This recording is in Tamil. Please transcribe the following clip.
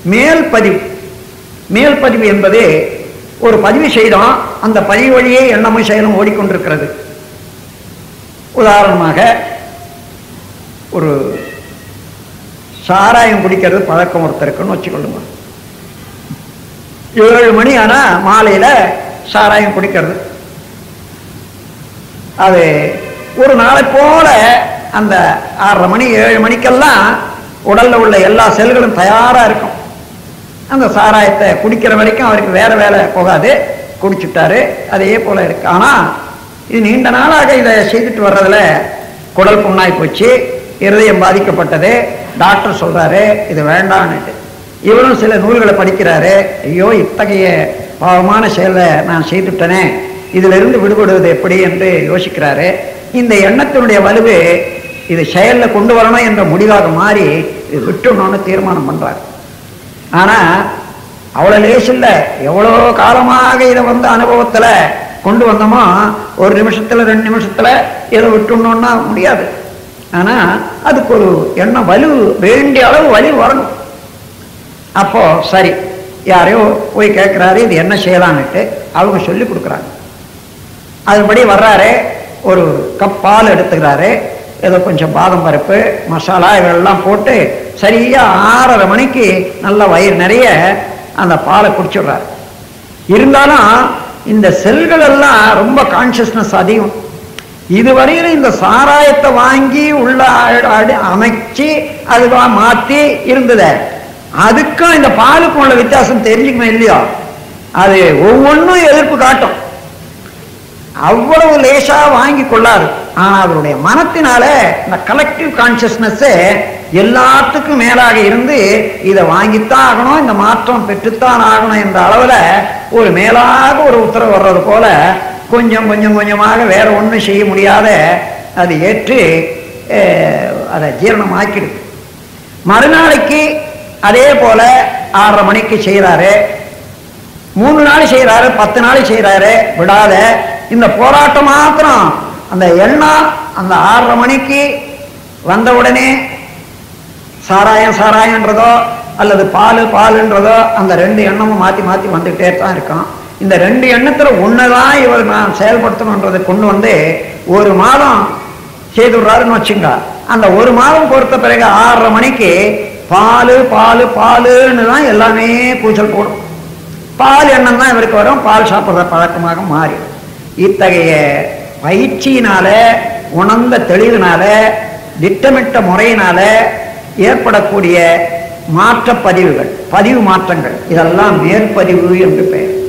மேல் பதிவு மேல் பதிவு என்பது ஒரு பதிவு செய்தோம் அந்த பதிவு வழியே எண்ணமும் செயலும் ஓடிக்கொண்டிருக்கிறது உதாரணமாக ஒரு சாராயம் குடிக்கிறது பழக்கம் ஒருத்தருக்குன்னு வச்சுக்கொள்ளுங்க ஏழு மணி ஆனா மாலையில சாராயம் குடிக்கிறது அது ஒரு நாளை போல அந்த ஆறரை மணி ஏழு மணிக்கெல்லாம் உடல்ல உள்ள எல்லா செல்களும் தயாரா இருக்கும் அந்த சாராயத்தை குடிக்கிற வரைக்கும் அவருக்கு வேற வேலை போகாது குடிச்சுட்டாரு அதே போல இருக்கு ஆனா இது நீண்ட நாளாக இதை செய்துட்டு வர்றதுல குடல் புண்ணாய் போச்சு இருதயம் பாதிக்கப்பட்டது டாக்டர் சொல்றாரு இது வேண்டான்னுட்டு இவரும் சில நூல்களை படிக்கிறாரு ஐயோ இத்தகைய பாவமான செயலை நான் செய்துட்டனே இதுல இருந்து விடுபடுவது எப்படி என்று யோசிக்கிறாரு இந்த எண்ணத்தினுடைய வலுவு இது செயல்ல கொண்டு வரணும் என்ற முடிவாக மாறி இது விட்டுணும்னு தீர்மானம் பண்றாரு ஆனா அவ்வளவு லேசில்ல எவ்வளோ காலமாக இதை வந்து அனுபவத்துல கொண்டு வந்தோமோ ஒரு நிமிஷத்துல ரெண்டு நிமிஷத்துல இதை விட்டுணும்னா முடியாது ஆனா அதுக்கு ஒரு எண்ணம் வலு வேண்டிய அளவு வலு வரணும் அப்போ சரி யாரையோ போய் கேட்குறாரு இது என்ன செய்யலான்னுட்டு அவங்க சொல்லி கொடுக்குறாங்க அதுபடி வர்றாரு ஒரு கப் பால் எடுத்துக்கிறாரு ஏதோ கொஞ்சம் பாதம் பருப்பு மசாலா இதெல்லாம் போட்டு சரியா ஆறரை மணிக்கு நல்ல வயிறு நிறைய அந்த பாலை குடிச்சிடுறாரு இருந்தாலும் இந்த செல்கள் எல்லாம் ரொம்ப கான்சியஸ்னஸ் அதிகம் இதுவரையிலும் இந்த சாராயத்தை வாங்கி உள்ள அ- அடி- அமைச்சு அது வா- மாத்தி இருந்தத அதுக்கும் இந்த பாலுக்கும் உள்ள வித்தியாசம் தெரிஞ்சுக்கணும் இல்லையா அது ஒவ்வொன்றும் எதிர்ப்பு காட்டும் அவ்வளவு லேசா வாங்கி கொள்ளாது ஆனா அவருடைய மனத்தினால இந்த கலெக்டிவ் கான்சியஸ்னஸ் எல்லாத்துக்கும் மேலாக இருந்து இதை வாங்கித்தான் ஆகணும் இந்த மாற்றம் பெற்றுத்தான் ஆகணும் என்ற அளவுல ஒரு மேலாக ஒரு உத்தரவு வர்றது போல கொஞ்சம் கொஞ்சம் கொஞ்சமாக வேற ஒண்ணும் செய்ய முடியாத அது ஏற்று அஹ், அதை ஜீரணமாக்கிடுது மறுநாளைக்கு அதே போல ஆறரை மணிக்கு செய்யறாரு மூணு நாள் செய்யறாரு பத்து நாள் செய்யறாரு விடாத இந்த போராட்டம் மாத்திரம் அந்த எண்ணம் அந்த ஆறரை மணிக்கு வந்த உடனே சாராயம் சாராயன்றதோ அல்லது பால் பாலுன்றதோ அந்த ரெண்டு எண்ணமும் மாத்தி மாத்தி வந்துகிட்டே தான் இருக்கும் இந்த ரெண்டு எண்ணத்துல ஒண்ணுதான் இவர் நான் செயல்படுத்தணுன்றதை கொண்டு வந்து ஒரு மாதம் செய்துடுறாருன்னு வச்சுங்க அந்த ஒரு மாதம் பொறுத்த பிறகு ஆறரை மணிக்கு பால் பால் பாலுன்னு தான் எல்லாமே கூச்சல் போடும் பால் எண்ணம் தான் இவருக்கு வரும் பால் சாப்பிட்ற பழக்கமாக மாறி இத்தகைய பயிற்சியினால உணர்ந்த தெளிவினால திட்டமிட்ட முறையினால ஏற்படக்கூடிய மாற்ற பதிவுகள் பதிவு மாற்றங்கள் இதெல்லாம் மேற்பதிவு என்று பெயர்